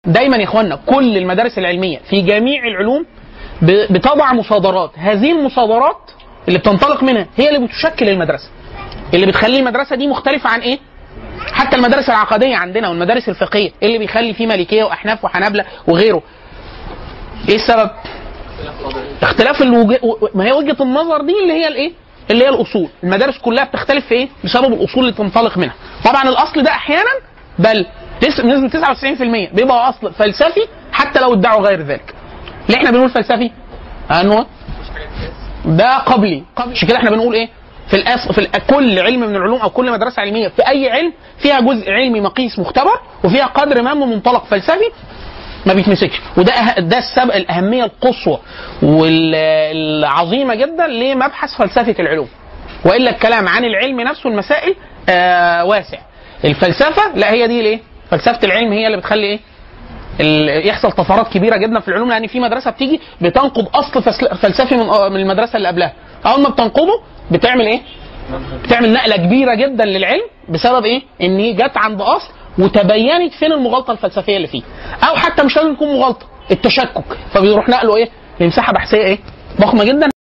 دايما يا اخوانا كل المدارس العلميه في جميع العلوم ب- بتضع مصادرات هذه المصادرات اللي بتنطلق منها هي اللي بتشكل المدرسه اللي بتخلي المدرسه دي مختلفه عن ايه حتى المدارس العقديه عندنا والمدارس الفقهيه إيه اللي بيخلي فيه مالكيه واحناف وحنابله وغيره ايه السبب اختلاف الوجه... ما هي وجهه النظر دي اللي هي الايه اللي هي الاصول المدارس كلها بتختلف في ايه بسبب الاصول اللي تنطلق منها طبعا الاصل ده احيانا بل تس- بنسبه 99% بيبقى اصل فلسفي حتى لو ادعوا غير ذلك ليه احنا بنقول فلسفي انه ده قبلي قبلي عشان كده احنا بنقول ايه في الأص... في ال... كل علم من العلوم او كل مدرسه علميه في اي علم فيها جزء علمي مقيس مختبر وفيها قدر ما من منطلق فلسفي ما بيتمسكش وده أه... ده السبب الاهميه القصوى والعظيمه جدا لمبحث فلسفه العلوم والا الكلام عن العلم نفسه المسائل آه واسع الفلسفه لا هي دي ليه فلسفه العلم هي اللي بتخلي ايه ال- يحصل طفرات كبيره جدا في العلوم لان في مدرسه بتيجي بتنقض اصل فسل- فلسفي من من المدرسه اللي قبلها اول ما بتنقضه بتعمل ايه بتعمل نقله كبيره جدا للعلم بسبب ايه ان هي جت عند اصل وتبينت فين المغالطه الفلسفيه اللي فيه او حتى مش لازم تكون مغالطه التشكك فبيروح نقله ايه لمساحه بحثيه ايه ضخمه جدا